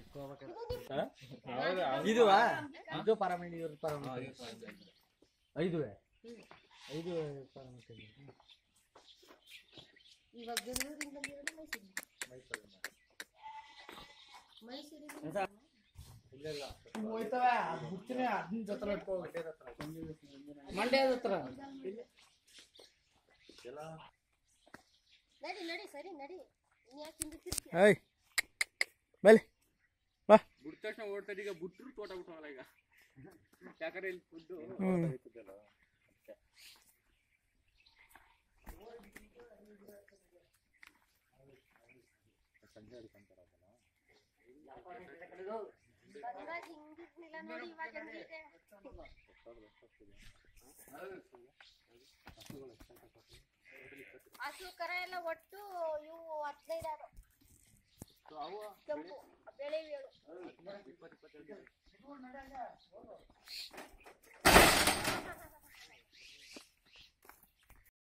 ಇದು ಇದು ಪಾರಾಮಿಡಿ ಇವ್ರ ಪಾರಾಮಿಡಿ ಐದು ಐದು ಪಾರಾಮಿಡಿ ಇವಾಗ ಬೆಂಗಳೂರಿಂದ ಬಂದಿರೋದು ಮೈಸೂರಿಂದ ಮೈಸೂರಿಂದ ಹೋಯ್ತವೆ ಬಿಡ್ತೀನಿ ಅದನ್ನ ಜೊತೆ ಇಟ್ಕೋ ಮಂಡ್ಯದ ಹತ್ರ ನಡಿ ನಡಿ ಸರಿ ನಡಿ ಇನ್ ಯಾಕೆ ಹಿಂದೆ ತಿರ್ಗಿ ಏಯ್ ಬಲೆ ಬಾ ಬಿಟ್ಟ ತಕ್ಷಣ ಓಡ್ತಾರೆ ಈಗ ಬಿಟ್ರು ತೋಟ ಬಿಟ್ಟವಲ್ಲ ಈಗ ಯಾಕಂದ್ರೆ ಇಲ್ಲಿ ಫುಡ್ಡು ಇವಾಗ ಹಿಂಗಿರ್ಲಿಲ್ಲ ನೋಡಿ ಇವಾಗ ಹೆಂಗಿದೆ ಹಸು ಕರ ಎಲ್ಲ ಒಟ್ಟು ಇವು ಹದಿನೈದು ಆರು ಕೆಂಪು ಬೆಳೆ ಏಳು